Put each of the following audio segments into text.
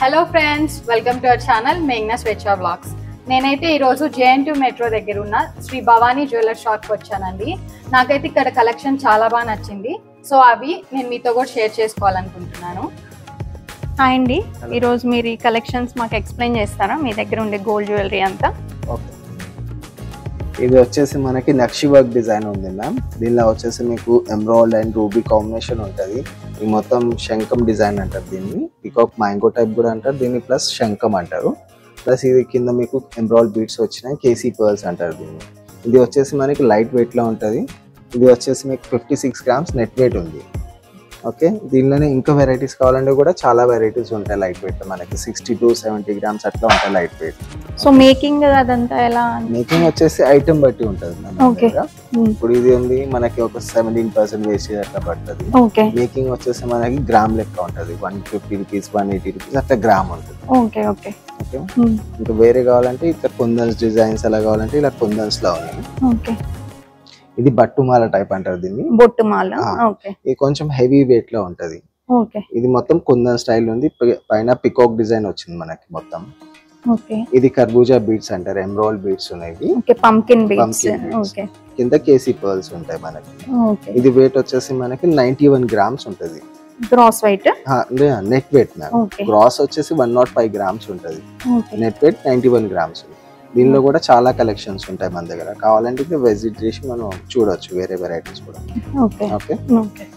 Hello friends welcome to our channel మేఘ్నా Swechha blogs నేనైతే ఈరోజు జేఎన్ టూ మెట్రో దగ్గర ఉన్న శ్రీ భవానీ జ్యువెలర్ షాప్కి వచ్చానండి నాకైతే ఇక్కడ కలెక్షన్ చాలా బాగా నచ్చింది సో అవి నేను మీతో కూడా షేర్ చేసుకోవాలనుకుంటున్నాను హాయ్ అండి ఈరోజు మీరు ఈ కలెక్షన్స్ మాకు ఎక్స్ప్లెయిన్ చేస్తారా మీ దగ్గర ఉండే గోల్డ్ జ్యువెలరీ అంతా ఓకే ఇది వచ్చేసి మనకి నక్షి వర్క్ డిజైన్ ఉంది మ్యామ్ దీనిలో వచ్చేసి మీకు ఎమ్రాయిడ్ అండ్ రూబీ కాంబినేషన్ ఉంటుంది ఇది మొత్తం శంఖం డిజైన్ అంటారు దీన్ని పికాక్ మ్యాంగో టైప్ కూడా అంటారు దీన్ని ప్లస్ శంఖం అంటారు ప్లస్ ఇది కింద మీకు ఎమ్రాయిడ్ బీట్స్ వచ్చినాయి కేసీ పర్ల్స్ అంటారు దీన్ని ఇది వచ్చేసి మనకి లైట్ వెయిట్ లో ఉంటుంది ఇది వచ్చేసి మీకు fifty six grams net weight ఉంది ఓకే దీనిలోనే ఇంకా వెరైటీస్ కావాలంటే కూడా చాలా వెరైటీస్ ఉంటాయి లైట్ వెయిట్ మనకి సిక్స్టీ టు సెవెంటీ గ్రామ్స్ అట్లా ఉంటాయి లైట్ వెయిట్ సో మేకింగ్ అదంతా ఎలా మేకింగ్ వచ్చేసి ఐటమ్ బట్టి ఉంటుంది మన Okay. దగ్గర. ఇప్పుడు ఇది ఉంది మనకి ఒక సెవెంటీన్ పర్సెంట్ వేసి అట్లా పడుతుంది ఓకే మేకింగ్ వచ్చేసి మనకి గ్రామ్ లెక్క ఉంటుంది one fifty rupees one eighty rupees అట్లా గ్రామ్ ఉంటుంది ఓకే ఓకే ఓకే ఇంకా వేరే కావాలంటే ఇట్లా కుందన్స్ డిజైన్స్ ఎలా కావాలంటే ఇలా కుందన్స్ లో ఉన్నాయి ఓకే ఇది బట్టుమాల టైప్ అంటారు దీన్ని బొట్టు మాల ఆ. ఓకే ఇది కొంచెం హెవీ వెయిట్ లో ఉంటది ఓకే ఇది మొత్తం కుందన్ స్టైల్ ఉంది పై- పైన పికాక్ డిజైన్ వచ్చింది మనకి మొత్తం ఓకే ఇది కర్బూజా బీట్స్ అంటారు ఎమ్రోల్ బీట్స్ ఉన్నాయి okay pumpkin beads Pumpkin beads. Okay కింద కేసీ పర్ల్స్ ఉంటాయి మనకి ఓకే ఇది వెయిట్ వచ్చేసి మనకి నైన్టీ వన్ గ్రామ్స్ ఉంటుంది gross weight net weight ma'am okay gross వచ్చేసి వన్ నాట్ ఫైవ్ గ్రామ్స్ ఉంటుంది okay net weight ninety one grams దీనిలో కూడా చాలా కలెక్షన్స్ ఉంటాయి మన దగ్గర కావాలంటే ఇది విజిట్ చేసి మనం చూడొచ్చు వేరే వెరైటీస్ కూడా ఓకే ఓకే ఓకే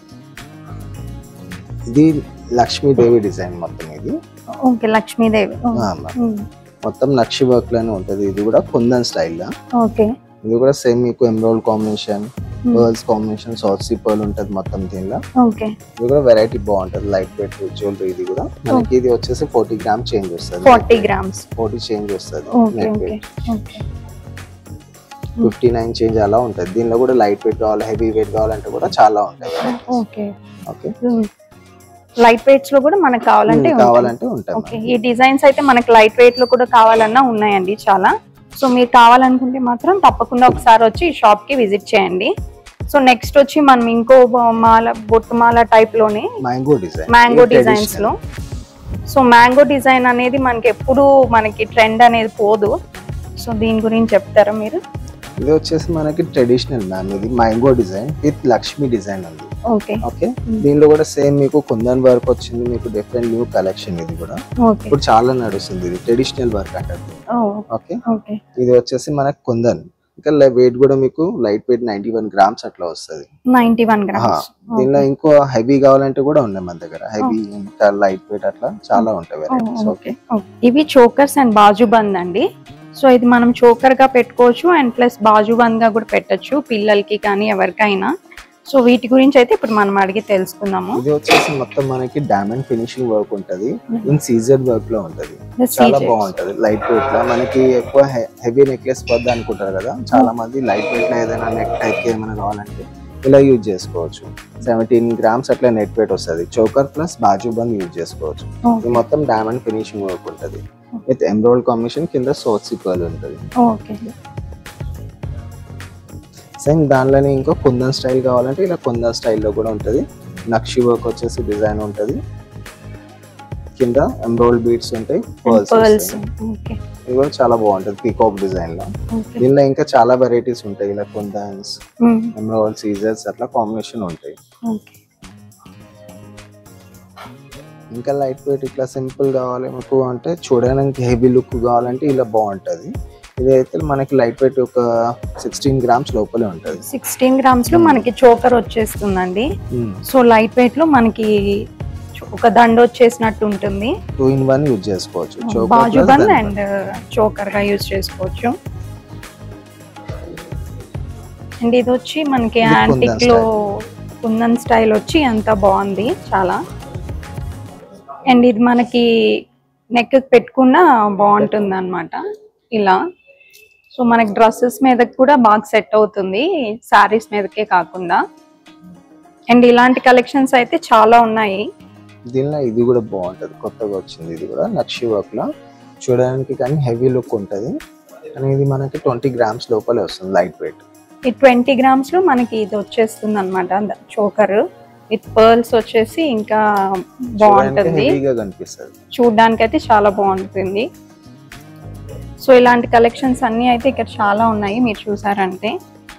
ఇది లక్ష్మీదేవి డిజైన్ మొత్తం ఇది ఓకే లక్ష్మీదేవి ఆ, మ్యామ్. మొత్తం నక్షి వర్క్ లోనే ఉంటుంది ఇది కూడా కుందన్ స్టైల్ లా ఓకే ఇది కూడా సేమ్ మీకు emerald combination pearls combination soft pearl ఉంటుంది మొత్తం దీనిలో ఓకే ఇది కూడా వెరైటీ బాగుంటుంది లైట్ వెయిట్ జ్యువెలరీ ఇది కూడా మనకి ఇది వచ్చేసి ఫోర్టీ గ్రామ్ చేంజ్ వస్తుంది ఫార్టీ గ్రామ్స్ ఫోర్టీ చేంజ్ వస్తుంది okay net okay weight okay fifty nine change అలా ఉంటుంది దీనిలో కూడా లైట్ వెయిట్ కావాలి హెవీ వెయిట్ కావాలంటే కూడా చాలా ఉంటాయి ఓకే ఓకే లైట్ వెయిట్స్ లో కూడా మనకు కావాలంటే ఉంటాయి. కావాలంటే ఉంటాయి ఓకే ఈ డిజైన్స్ అయితే మనకి లైట్ వెయిట్ లో కూడా కావాలన్నా ఉన్నాయండి చాలా సో మీరు కావాలనుకుంటే మాత్రం తప్పకుండా ఒకసారి వచ్చి ఈ షాప్ కి విజిట్ చేయండి సో నెక్స్ట్ వచ్చి మనం ఇంకో బొ- మాల బొట్టు మాల టైప్ లోనే మ్యాంగో డిజైన్ మ్యాంగో డిజైన్స్ లో సో మ్యాంగో డిజైన్ అనేది మనకి ఎప్పుడు మనకి ట్రెండ్ అనేది పోదు సో దీని గురించి చెప్తారా మీరు ఇది వచ్చేసి మనకి ట్రెడిషనల్ మ్యామ్ ఇది mango design with Lakshmi design ఉంది ఓకే ఓకే దీనిలో కూడా సేమ్ మీకు కుందన్ వర్క్ వచ్చింది మీకు డిఫరెంట్ న్యూ కలెక్షన్ ఇది కూడా ఓకే ఇప్పుడు చాలా నడుస్తుంది ఇది ట్రెడిషనల్ వర్క్ అంటారు ఓకే ఓకే ఇది వచ్చేసి మనకి కుందన్ ఇంకా వెయిట్ కూడా మీకు light weight ninety one grams అట్లా వస్తుంది నైన్టీ వన్ గ్రామ్స్ దీనిలో ఇంకో హెవీ కావాలంటే కూడా ఉన్నాయి మన దగ్గర హెవీ ఇంకా లైట్ వెయిట్ అట్లా చాలా ఉంటాయి వెరైటీస్ ఓకే ఇవి చోకర్స్ అండ్ బాజుబంద్ అండి సో ఇది మనం చోకర్ గా పెట్టుకోవచ్చు అండ్ ప్లస్ బాజుబంద్ గా కూడా పెట్టొచ్చు పిల్లలకి కానీ ఎవరికైనా సో వీటి గురించి అయితే ఇప్పుడు మనం అడిగి తెలుసుకుందాము ఇది వచ్చేసి మొత్తం మనకి డైమండ్ ఫినిషింగ్ వర్క్ ఉంటది ఇన్ సీజర్ వర్క్ లో ఉంటది చాలా బాగుంటది లైట్ వెయిట్ లో మనకి ఎక్కువ హెవీ నెక్లెస్ వద్ద అనుకుంటారు కదా చాలా మంది లైట్ వెయిట్ లో ఏదైనా నెక్ టైప్ ఏమైనా కావాలంటే ఇలా యూజ్ చేసుకోవచ్చు సెవెంటీన్ గ్రామ్స్ అట్లా నెట్ వెయిట్ వస్తుంది choker plus bajuband use చేసుకోవచ్చు ఇది మొత్తం డైమండ్ ఫినిషింగ్ వర్క్ ఉంటది విత్ ఎంబ్రాయిడ్ కాంబినేషన్ కింద సోట్స్ పర్ల్ ఉంటది ఓకే సేమ్ దానిలోనే ఇంకో కుందన్ స్టైల్ కావాలంటే ఇలా కుందన్ స్టైల్లో కూడా ఉంటుంది నక్షి వర్క్ వచ్చేసి డిజైన్ ఉంటుంది కింద ఎంబ్రాయిడ్ బీడ్స్ ఉంటాయి పర్ల్స్ పర్ల్స్ ఓకే ఇది కూడా చాలా బాగుంటుంది పీకాక్ డిజైన్ లో ఓకే దీనిలో ఇంకా చాలా వెరైటీస్ ఉంటాయి ఇలా కుందన్స్ ఎంబ్రాయిడ్ సీజర్స్ అట్లా కాంబినేషన్ ఉంటాయి ఓకే ఇంకా లైట్ వెయిట్ ఇట్లా సింపుల్ కావాలి మీకు అంటే చూడడానికి హెవీ లుక్ కావాలంటే ఇలా బాగుంటది ఇదైతే మనకి లైట్ వెయిట్ ఒక సిక్స్టీన్ గ్రామ్స్ లోపలే ఉంటుంది సిక్స్టీన్ గ్రామ్స్ లో మనకి చోకర్ వచ్చేస్తుందండి సో లైట్ వెయిట్ లో మనకి ఒక దండ వచ్చేసినట్టు ఉంటుంది టూ ఇన్ వన్ యూజ్ చేసుకోవచ్చు Choker బాజు plus బంద్ దండ. అండ్ చోకర్ గా యూజ్ చేసుకోవచ్చు అండ్ ఇది వచ్చి మనకి ఇది కుందన్ యాంటిక్ లో కుందన్ స్టైల్ వచ్చి అంత బాగుంది చాలా అండ్ ఇది మనకి నెక్ పెట్టుకున్నా బాగుంటుంది అనమాట ఇలా సో మనకి డ్రెస్సెస్ మీద కూడా బాగా సెట్ అవుతుంది శారీస్ మీదకే కాకుండా అండ్ ఇలాంటి కలెక్షన్స్ అయితే చాలా ఉన్నాయి దీనిలో ఇది కూడా బాగుంటది కొత్తగా వచ్చింది ఇది కూడా నక్షి వర్క్ లో చూడడానికి కానీ హెవీ లుక్ ఉంటది కానీ ఇది మనకి ట్వంటీ గ్రామ్స్ లోపలే వస్తుంది లైట్ వెయిట్ ఈ ట్వంటీ గ్రామ్స్ లో మనకి ఇది వచ్చేస్తుంది అనమాట చోకర్ విత్ పర్ల్స్ వచ్చేసి ఇంకా చూడడానికి బాగుంటుంది హెవీగా కనిపిస్తుంది చూడ్డానికి అయితే చాలా బాగుంటుంది సో ఇలాంటి కలెక్షన్స్ అన్నీ అయితే ఇక్కడ చాలా ఉన్నాయి మీరు చూసారంటే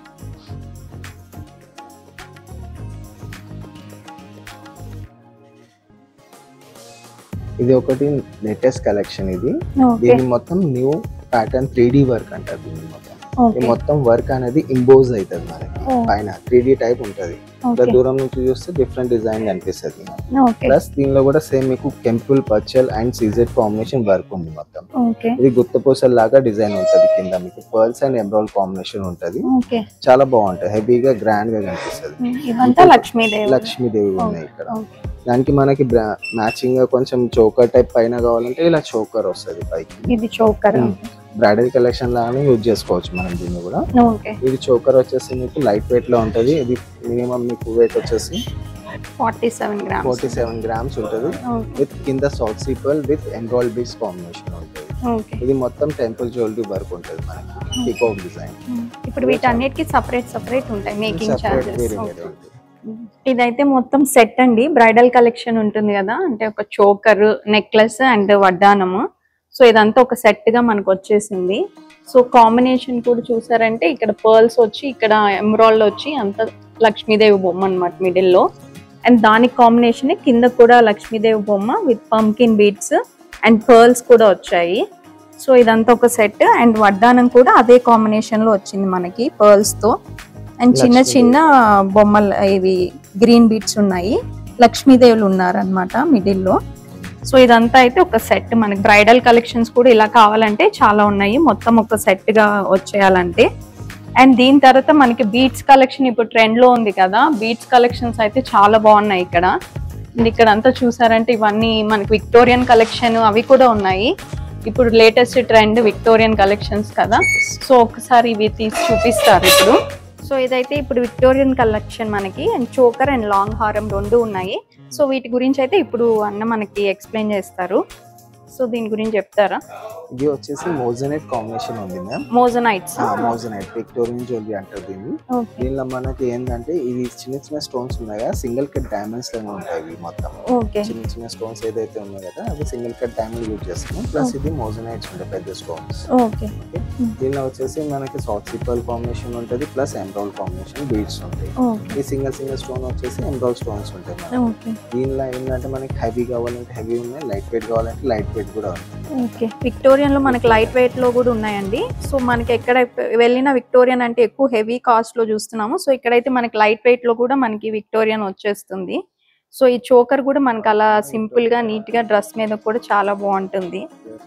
ఇది ఒకటి లేటెస్ట్ కలెక్షన్ ఇది ఓకే దీని మొత్తం new pattern three D work అంటారు దీన్ని మొత్తం ఈ ఓకే మొత్తం వర్క్ అనేది ఇంపోజ్ అవుతుంది మనకి ఓ. పైన త్రీ డి టైప్ ఉంటది ఇట్లా ఓకే దూరం నుంచి చూస్తే డిఫరెంట్ డిజైన్ కనిపిస్తుంది ఓకే ప్లస్ దీనిలో కూడా సేమ్ మీకు కెంపుల్ పర్చల్ అండ్ సీజెడ్ కాంబినేషన్ వర్క్ ఉంది మొత్తం ఓకే ఇది గుత్తపూసల లాగా డిజైన్ ఉంటది కింద మీకు పర్ల్స్ అండ్ ఎంబ్రాయిడ్ కాంబినేషన్ ఉంటది ఓకే చాలా బాగుంటది హెవీగా గ్రాండ్ గా కనిపిస్తుంది ఇవంతా లక్ష్మీదేవి లక్ష్మీదేవి ఉన్నాయి ఇక్కడ ఓకే దానికి మనకి మ్యాచింగ్ గా కొంచెం చోకర్ టైప్ పైన కావాలంటే ఇలా చోకర్ వస్తుంది పైకి ఇది చోకర్ Hmm. బ్రైడల్ కలెక్షన్ లాగానే యూజ్ చేసుకోవచ్చు మనం దీన్ని కూడా ఓకే ఇది చోకర్ వచ్చేసి మీకు లైట్ వెయిట్ లో ఉంటది ఇది మినిమం మీకు వెయిట్ వచ్చేసి forty seven grams forty seven grams ఉంటుంది విత్ కింద south sea pearl with embroid beads combination ఉంటుంది ఓకే ఇది మొత్తం టెంపుల్ జ్యువెలరీ వర్క్ ఉంటుంది మనకి పికాక్ డిజైన్ ఇప్పుడు వీటన్నిటికి సపరేట్ సపరేట్ ఉంటాయి మేకింగ్ సెపరేట్ వేరే చార్జెస్ వేరే ఉంటుంది ఇదైతే మొత్తం సెట్ అండి బ్రైడల్ కలెక్షన్ ఉంటుంది కదా అంటే ఒక చోకర్ నెక్లెస్ అండ్ వడ్డానము సో ఇదంతా ఒక సెట్ గా మనకు వచ్చేసింది సో కాంబినేషన్ కూడా చూసారంటే ఇక్కడ పర్ల్స్ వచ్చి ఇక్కడ ఎమరాల్డ్ వచ్చి అంత లక్ష్మీదేవి బొమ్మ అనమాట మిడిల్లో అండ్ దానికి కాంబినేషన్ కింద కూడా లక్ష్మీదేవి బొమ్మ with pumpkin beads and pearls కూడా వచ్చాయి సో ఇదంతా ఒక సెట్ అండ్ వడ్డానం కూడా అదే కాంబినేషన్ లో వచ్చింది మనకి పర్ల్స్ తో అండ్ చిన్న లక్ష్మీదేవి. చిన్న బొమ్మలు ఇవి గ్రీన్ బీట్స్ ఉన్నాయి లక్ష్మీదేవులు ఉన్నారనమాట మిడిల్లో సో ఇదంతా అయితే ఒక సెట్ మనకి బ్రైడల్ కలెక్షన్స్ కూడా ఇలా కావాలంటే చాలా ఉన్నాయి మొత్తం ఒక సెట్ గా వచ్చేయాలంటే అండ్ దీని తర్వాత మనకి బీట్స్ కలెక్షన్ ఇప్పుడు ట్రెండ్ లో ఉంది కదా బీట్స్ కలెక్షన్స్ అయితే చాలా బాగున్నాయి ఇక్కడ And ఇక్కడ అంతా చూసారంటే ఇవన్నీ మనకి విక్టోరియన్ కలెక్షన్ అవి కూడా ఉన్నాయి ఇప్పుడు లేటెస్ట్ ట్రెండ్ విక్టోరియన్ కలెక్షన్స్ కదా సో ఒకసారి ఇవి తీసి చూపిస్తారు ఇప్పుడు సో ఇదైతే ఇప్పుడు విక్టోరియన్ కలెక్షన్ మనకి అండ్ చోకర్ అండ్ లాంగ్ హారం రెండు ఉన్నాయి సో వీటి గురించి అయితే ఇప్పుడు అన్న మనకి ఎక్స్ప్లెయిన్ చేస్తారు సో దీని గురించి చెప్తారా ఇది వచ్చేసి మోజనైట్ కాంబినేషన్ ఉంది ma'am moissanites moissanite Victorian jewellery అంటారు దీన్ని ఓకే దీనిలో మనకి ఏంటంటే ఇవి చిన్న చిన్న స్టోన్స్ ఉన్నాయి కదా సింగిల్ కట్ డైమండ్స్ లోనే ఉంటాయి ఇవి మొత్తం ఓకే చిన్న చిన్న స్టోన్స్ ఏదైతే ఉన్నాయి కదా అవి సింగిల్ కట్ డైమండ్ యూజ్ చేస్తాము ప్లస్ ఇది మోజనైట్స్ ఉంటాయి పెద్ద స్టోన్స్ ఓకే దీనిలో వచ్చేసి మనకి సాఫ్ట్ సిపల్ కాంబినేషన్ ఉంటుంది ప్లస్ ఎంబ్రాయిడ్ కాంబినేషన్ బీడ్స్ ఉంటాయి ఓకే ఈ సింగిల్ సింగిల్ స్టోన్ వచ్చేసి ఎంబ్రాయిడ్ స్టోన్స్ ఉంటాయి మనకి ఓకే దీనిలో ఏంటంటే మనకి హెవీ కావాలంటే హెవీ ఉన్నాయి లైట్ వెయిట్ కావాలంటే లైట్ వెయిట్ కూడా ఉంది ఓకే విక్టోరియన్ లో మనకి లైట్ వెయిట్ లో కూడా ఉన్నాయండి సో మనకి ఎక్కడ వెళ్ళిన విక్టోరియన్ అంటే ఎక్కువ హెవీ కాస్ట్ లో చూస్తున్నాము సో ఇక్కడైతే మనకి లైట్ వెయిట్ లో కూడా మనకి విక్టోరియన్ వచ్చేస్తుంది సో ఈ చోకర్ కూడా మనకి అలా సింపుల్ గా నీట్ గా డ్రెస్ మీద కూడా చాలా బాగుంటుంది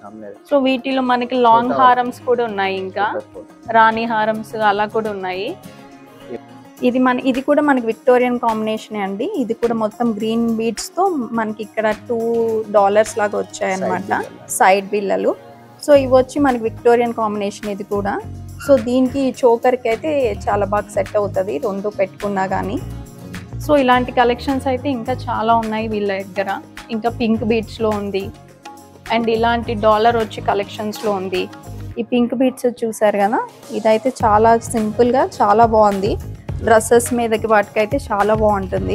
సో వీటిలో మనకి లాంగ్ హారమ్స్ కూడా ఉన్నాయి ఇంకా రాణి హారమ్స్ అలా కూడా ఉన్నాయి ఇది మన ఇది కూడా మనకి విక్టోరియన్ కాంబినేషన్ అండి ఇది కూడా మొత్తం గ్రీన్ బీడ్స్ తో మనకి ఇక్కడ టూ డాలర్స్ లాగా వచ్చాయి అనమాట సైడ్ బిల్లలు సో ఇవి వచ్చి మనకి విక్టోరియన్ కాంబినేషన్ ఇది కూడా సో దీనికి చోకర్కి అయితే చాలా బాగా సెట్ అవుతుంది రెండు పెట్టుకున్నా కానీ సో ఇలాంటి కలెక్షన్స్ అయితే ఇంకా చాలా ఉన్నాయి వీళ్ళ దగ్గర ఇంకా పింక్ బీట్స్లో ఉంది అండ్ ఇలాంటి డాలర్ వచ్చి కలెక్షన్స్లో ఉంది ఈ పింక్ బీట్స్ చూసారు కదా ఇదైతే చాలా సింపుల్గా చాలా బాగుంది డ్రెస్సెస్ మీదకి వాటికైతే చాలా బాగుంటుంది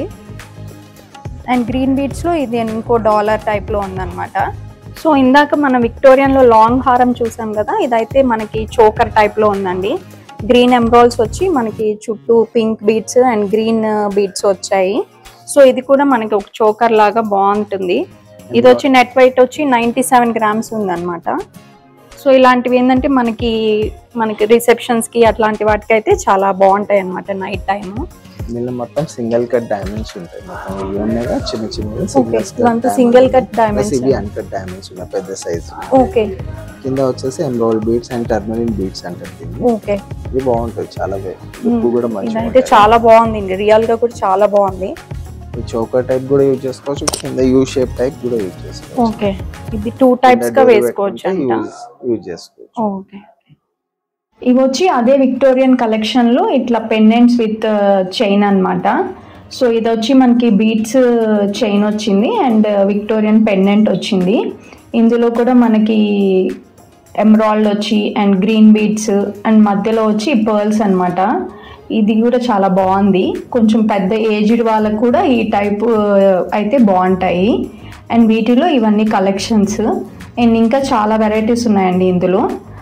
అండ్ గ్రీన్ బీట్స్లో ఇది ఇంకో డాలర్ టైప్లో ఉందన్నమాట సో ఇందాక మన విక్టోరియన్లో లాంగ్ హారం చూసాం కదా ఇదైతే మనకి చోకర్ టైప్లో ఉందండి గ్రీన్ ఎంబ్రాయిల్స్ వచ్చి మనకి చుట్టూ pink beads and green beads వచ్చాయి సో ఇది కూడా మనకి ఒక చోకర్ లాగా బాగుంటుంది ఇది వచ్చి నెట్ వెయిట్ వచ్చి నైంటీ సెవెన్ గ్రామ్స్ ఉందన్నమాట సో ఇలాంటివి ఏంటంటే మనకి మనకి రిసెప్షన్స్ కి అట్లాంటి వాటికి అయితే చాలా బాగుంటాయి అన్నమాట నైట్ టైం దీనిలో మొత్తం సింగిల్ కట్ డైమండ్స్ ఉంటాయి మొత్తం ఇవి ఉన్నాయి కదా చిన్న చిన్న ఓకే ఇదంతా సింగిల్ కట్ డైమండ్స్ ఇవి అన్కట్ డైమండ్స్ ఉన్నాయి పెద్ద సైజ్ ఓకే కింద వచ్చేసి embroid beads and tourmaline beads అంటారు దీన్ని ఓకే ఇది బాగుంటుంది చాలా లుక్ కూడా మంచిగా ఇదైతే చాలా బాగుంది రియల్ గా కూడా చాలా బాగుంది ఈ చౌకర్ టైప్ కూడా యూజ్ చేసుకోవచ్చు కింద యూ షేప్ టైప్ కూడా యూజ్ చేసుకోవచ్చు ఓకే ఇది టూ టైప్స్ గా వేసుకోవచ్చు అంట యూజ్ చేసుకోవచ్చు ఓకే ఇవి వచ్చి అదే విక్టోరియన్ కలెక్షన్ లో ఇట్లా పెండెంట్స్ విత్ చైన్ అన్నమాట సో ఇది వచ్చి మనకి బీట్స్ చైన్ వచ్చింది అండ్ విక్టోరియన్ పెండెంట్ వచ్చింది ఇందులో కూడా మనకి ఎమరాల్డ్ వచ్చి అండ్ గ్రీన్ బీడ్స్ అండ్ మధ్యలో వచ్చి పర్ల్స్ అన్నమాట ఇది కూడా చాలా బాగుంది కొంచెం పెద్ద ఏజ్డ్ వాళ్ళకు కూడా ఈ టైప్ అయితే బాగుంటాయి అండ్ వీటిలో ఇవన్నీ కలెక్షన్స్ అండ్ ఇంకా చాలా వెరైటీస్ ఉన్నాయండి ఇందులో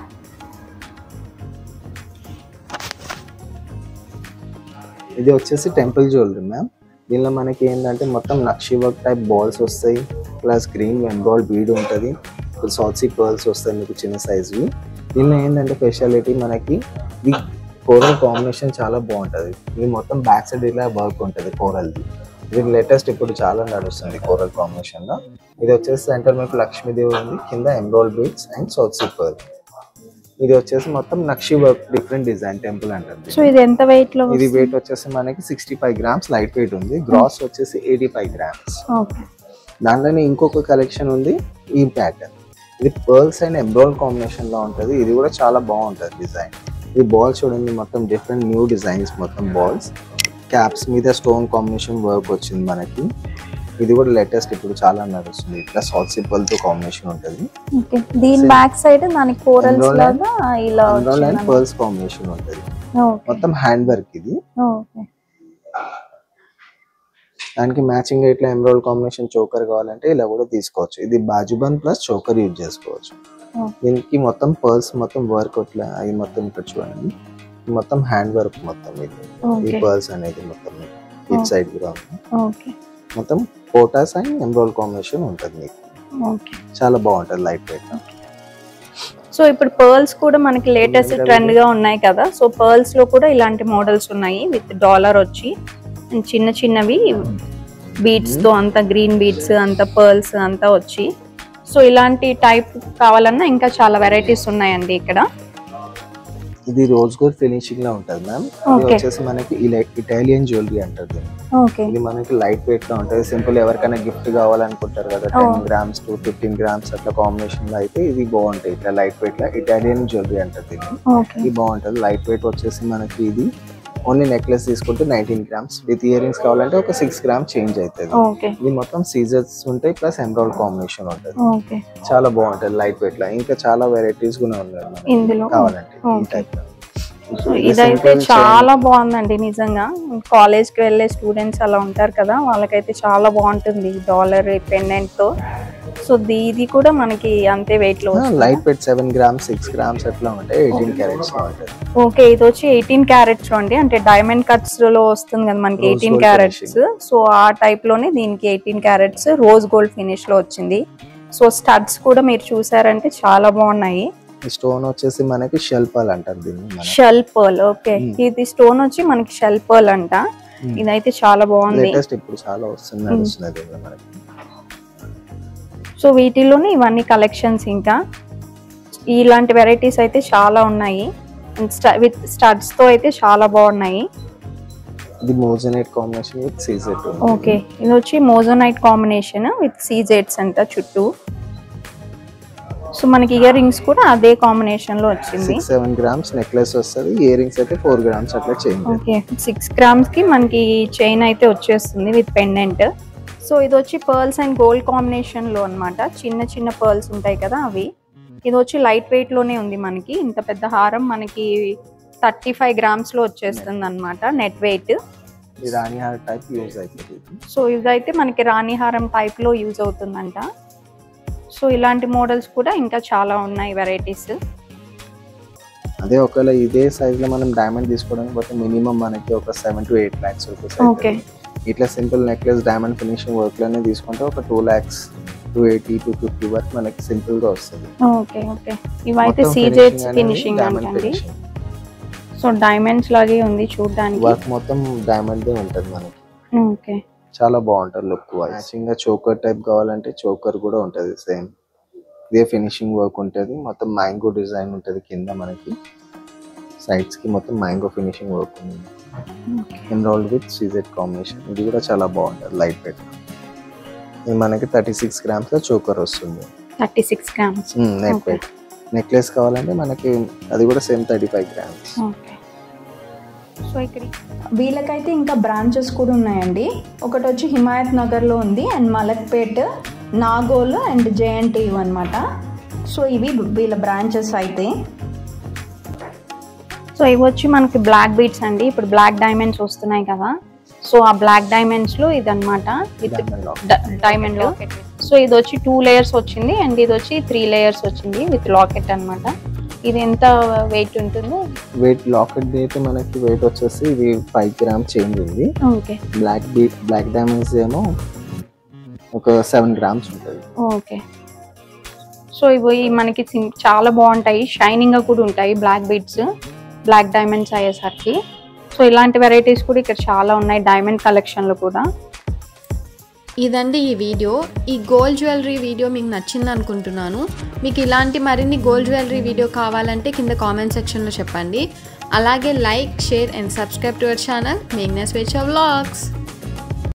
ఇది వచ్చేసి టెంపుల్ జ్యువెలరీ మ్యామ్ దీనిలో మనకి ఏంటంటే మొత్తం నక్షి వర్క్ టైప్ బాల్స్ వస్తాయి ప్లస్ గ్రీన్ ఎంబ్రాయిడ్ బీడ్ ఉంటుంది సాల్సీ పర్ల్స్ వస్తాయి మీకు చిన్న సైజువి దీనిలో ఏంటంటే స్పెషాలిటీ మనకి ఈ కోరల్ కాంబినేషన్ చాలా బాగుంటుంది ఇది మొత్తం బ్యాక్ సైడ్ ఇలా వర్క్ ఉంటుంది కోరల్ది ఇది లేటెస్ట్ ఇప్పుడు చాలా నడుస్తుంది కోరల్ కాంబినేషన్ లో ఇది వచ్చేసి సెంటర్ మీకు లక్ష్మీదేవి ఉంది కింద embroid beads and south sea pearl ఇది వచ్చేసి మొత్తం nakshi work different design temple అంటారు సో ఇది ఎంత వెయిట్ లో ఇది వెయిట్ వచ్చేసి మనకి sixty five grams light weight ఉంది గ్రాస్ వచ్చేసి ఎయిటీ ఫైవ్ గ్రామ్స్ ఓకే దాంట్లోనే ఇంకొక కలెక్షన్ ఉంది ఈ ప్యాటర్న్ ఇది పర్ల్స్ అండ్ ఎంబ్రాయిడ్ కాంబినేషన్ లో ఉంటది ఇది కూడా చాలా బాగుంటది డిజైన్ ఈ బాల్స్ చూడండి మొత్తం డిఫరెంట్ న్యూ డిజైన్స్ మొత్తం బాల్స్ క్యాప్స్ మీద స్టోన్ కాంబినేషన్ వర్క్ వచ్చింది మనకి ఇది కూడా లేటెస్ట్ ఇప్పుడు చాలా నడుస్తుంది ఇట్లా సాల్ట్ సింపుల్ తో కాంబినేషన్ ఉంటది ఓకే దీని Same. బ్యాక్ సైడ్ దానికి కోరల్స్ Emerald and- లాగా ఇలా ఎంబ్రాయిడ్ అండ్ వచ్చింది పర్ల్స్ కాంబినేషన్ ఉంటది ఓకే మొత్తం హ్యాండ్ వర్క్ ఇది ఓకే దానికి మ్యాచింగ్ ఇట్లా ఎమరాల్డ్ కాంబినేషన్ చోకర్ కావాలంటే ఇలా కూడా తీసుకోవచ్చు ఇది బాజుబన్ ప్లస్ చోకర్ యూజ్ చేసుకోవచ్చు Oh. దీనికి మొత్తం పర్ల్స్ మొత్తం వర్క్ ఇట్లా అవి మొత్తం ఇక్కడ చూడండి ఇది మొత్తం హ్యాండ్ వర్క్ మొత్తం ఇది ఈ ఓకే పర్ల్స్ అనేది మొత్తం మీకు ఇట్ Oh. సైడ్ కూడా ఉంది ఓకే మొత్తం ఫోటాస్ అండ్ ఎమరాల్డ్ కాంబినేషన్ ఉంటుంది మీకు ఓకే చాలా బాగుంటుంది లైట్ వెయిట్ సో ఇప్పుడు పర్ల్స్ కూడా మనకి లేటెస్ట్ ట్రెండ్ గా ఉన్నాయి కదా సో పర్ల్స్ లో కూడా ఇలాంటి మోడల్స్ ఉన్నాయి విత్ డాలర్ వచ్చి and చిన్న చిన్నవి బీడ్స్ తో అంత గ్రీన్ బీడ్స్ అంత పర్ల్స్ అంతా వచ్చి సో ఇలాంటి టైప్ కావాలన్నా ఇంకా చాలా వెరైటీస్ ఉన్నాయండి ఇక్కడ ఇది రోజ్ గోల్డ్ ఫినిషింగ్ లో ఉంటుంది మ్యామ్ ఇది Okay. వచ్చేసి మనకి ఇటాలియన్ జ్యువెలరీ అంటారు దీన్ని. ఓకే ఇది మనకి లైట్ వెయిట్ లో ఉంటుంది సింపుల్ ఎవరికైనా గిఫ్ట్ కావాలనుకుంటారు కదా Oh. Ten grams to fifteen grams అట్లా కాంబినేషన్ లో అయితే ఇది బాగుంటాయి ఇట్లా లైట్ వెయిట్ లో ఇటాలియన్ జ్యువెలరీ అంటారు దీన్ని ఓకే ఇది బాగుంటుంది లైట్ వెయిట్ వచ్చేసి మనకి ఇది ఓన్లీ నెక్లెస్ తీసుకుంటే nineteen grams with earrings కావాలంటే ఒక సిక్స్ గ్రామ్స్ చేంజ్ అవుతుంది ఓకే ఇది మొత్తం సీజర్స్ ఉంటాయి ప్లస్ ఎంబ్రాయిడ్ కాంబినేషన్ ఉంటుంది ఓకే చాలా బాగుంటుంది లైట్ వెయిట్ లో ఇంకా చాలా వెరైటీస్ కూడా ఉన్నాయి మనకి ఇందులో కావాలంటే ఈ Okay. టైప్ లో సో ఇదైతే చాలా బాగుందండి నిజంగా కాలేజ్ కి వెళ్ళే స్టూడెంట్స్ అలా ఉంటారు కదా వాళ్ళకైతే చాలా బాగుంటుంది డాలర్ పెండెంట్ తో సో ఇది కూడా మనకి అంతే వెయిట్ లో light weight seven grams six grams అట్లా ఉంటాయి ఎయిటీన్ క్యారెట్స్ లో ఉంటుంది ఓకే ఇది వచ్చి ఎయిటీన్ క్యారెట్స్ అండి అంటే డైమండ్ కట్స్ లో వస్తుంది కదా మనకి Rose eighteen gold carats so ఆ టైప్ లోనే దీనికి eighteen carats rose gold finish లో వచ్చింది సో స్టడ్స్ కూడా మీరు చూసారంటే చాలా బాగున్నాయి ఈ స్టోన్ వచ్చేసి మనకి షెల్పాల్ అంటారు దీన్ని మన షెల్ పర్ల్ ఓకే Hmm. ఇది స్టోన్ వచ్చి మనకి షెల్ పర్ల్ అంట Hmm. ఇదైతే చాలా బాగుంది లేటెస్ట్ ఇప్పుడు చాలా వస్తుంది నడుస్తుంది ఇది మనకి సో వీటిలోనే ఇవన్నీ కలెక్షన్స్ ఇంకా ఇలాంటి వెరైటీస్ అయితే చాలా ఉన్నాయి విత్ స్టడ్స్ తో అయితే చాలా బాగున్నాయి ఇది moissanite combination with CZ okay ఇది వచ్చి మోజోనైట్ కాంబినేషన్ విత్ సీజెట్స్ అంట చుట్టూ సో మనకి ఇయర్ రింగ్స్ కూడా అదే కాంబినేషన్ లో వచ్చింది సిక్స్ సెవెన్ గ్రామ్స్ నెక్లెస్ వస్తుంది ఇయర్ రింగ్స్ అయితే ఫోర్ గ్రామ్స్ అట్లా చేంజ్ ఓకే సిక్స్ గ్రామ్స్ కి మనకి చైన్ అయితే వచ్చేస్తుంది విత్ పెండెంట్ సో ఇది వచ్చి పర్ల్స్ అండ్ గోల్డ్ కాంబినేషన్ లో అన్నమాట చిన్న చిన్న పర్ల్స్ ఉంటాయి కదా అవి ఇది వచ్చి లైట్ వెయిట్ లోనే ఉంది మనకి ఇంత పెద్ద హారం మనకి థర్టీ ఫైవ్ గ్రామ్స్ లో వచ్చేస్తుంది అనమాట నెట్ వెయిట్ ఈ రాణి హార్ టైప్ యూజ్ అవుతుంది ఇది. సో ఇదైతే మనకి రాణిహారం టైప్ లో యూజ్ అవుతుందంట సో ఇలాంటి మోడల్స్ కూడా ఇంకా చాలా ఉన్నాయి వెరైటీస్ అదే ఒకవేళ ఇదే సైజ్ లో మనం డైమండ్ తీసుకోవడానికి పోతే మినిమం మనకి ఒక seven to eight lakhs rupees Okay. ఇట్లా simple necklace diamond finishing work లోనే తీసుకుంటే ఒక two lakhs two eighty two fifty వరకు మనకి సింపుల్ గా వస్తుంది ఓకే ఓకే ఇవైతే సీజెట్స్ ఫినిషింగ్ అంటండి సో డైమండ్స్ లాగే ఉంది చూడడానికి వర్క్ మొత్తం డైమండ్ ఉంటుంది మనకి ఓకే చాలా బాగుంటుంది లుక్ మ్యాచింగ్ గా చోకర్ టైప్ కావాలంటే చోకర్ కూడా ఉంటది సేమ్ ఇదే ఫినిషింగ్ వర్క్ ఉంటది మొత్తం మ్యాంగో డిజైన్ ఉంటది కింద మనకి సైడ్స్ కి మొత్తం మ్యాంగో ఫినిషింగ్ వర్క్ ఉంది ఎన్రోల్డ్ విత్ సీజెడ్ కాంబినేషన్ ఇది కూడా చాలా బాగుంటది లైట్ వెయిట్ ఇది మనకి థర్టీ సిక్స్ గ్రామ్స్ లో చోకర్ వస్తుంది thirty six grams neck Okay. Weight necklace కావాలంటే మనకి అది కూడా same thirty five grams okay so ఇక్కడ వీళ్ళకైతే ఇంకా బ్రాంచెస్ కూడా ఉన్నాయండి ఒకటి వచ్చి హిమాయత్ నగర్లో ఉంది and Malakpet Nagole and JNTU అనమాట సో ఇవి వీళ్ళ బ్రాంచెస్ అయితే సో ఇవి వచ్చి మనకి బ్లాక్ బీట్స్ అండి ఇప్పుడు బ్లాక్ డైమండ్స్ వస్తున్నాయి కదా సో ఆ బ్లాక్ డైమండ్స్ లో ఇదన్నమాట విత్ Diamond lock. డైమండ్ లో సో ఇది వచ్చి టూ లేయర్స్ వచ్చింది అండ్ ఇది వచ్చి త్రీ లేయర్స్ వచ్చింది విత్ లాకెట్ అన్నమాట ఇది ఎంత వెయిట్ ఉంటుంది వెయిట్ లాకెట్ అయితే మనకి వెయిట్ వచ్చేసి ఇది ఫైవ్ గ్రామ్ చేంజ్ ఉంది okay black beads black diamonds ఏమో ఒక సెవెన్ గ్రామ్స్ ఉంటుంది ఓకే సో ఇవి మనకి sim- చాలా బాగుంటాయి షైనింగ్ గా కూడా ఉంటాయి బ్లాక్ బీడ్స్ బ్లాక్ డైమండ్స్ అయ్యేసరికి సో ఇలాంటి వెరైటీస్ కూడా ఇక్కడ చాలా ఉన్నాయి డైమండ్ కలెక్షన్ లో కూడా ఇదండి ఈ వీడియో ఈ గోల్డ్ జ్యువెలరీ వీడియో మీకు నచ్చింది అనుకుంటున్నాను మీకు ఇలాంటి మరిన్ని గోల్డ్ జ్యువెలరీ వీడియో కావాలంటే కింద కామెంట్ సెక్షన్లో చెప్పండి అలాగే like share and subscribe to our channel మేఘ్నా స్వేచ్ఛ వ్లాగ్స్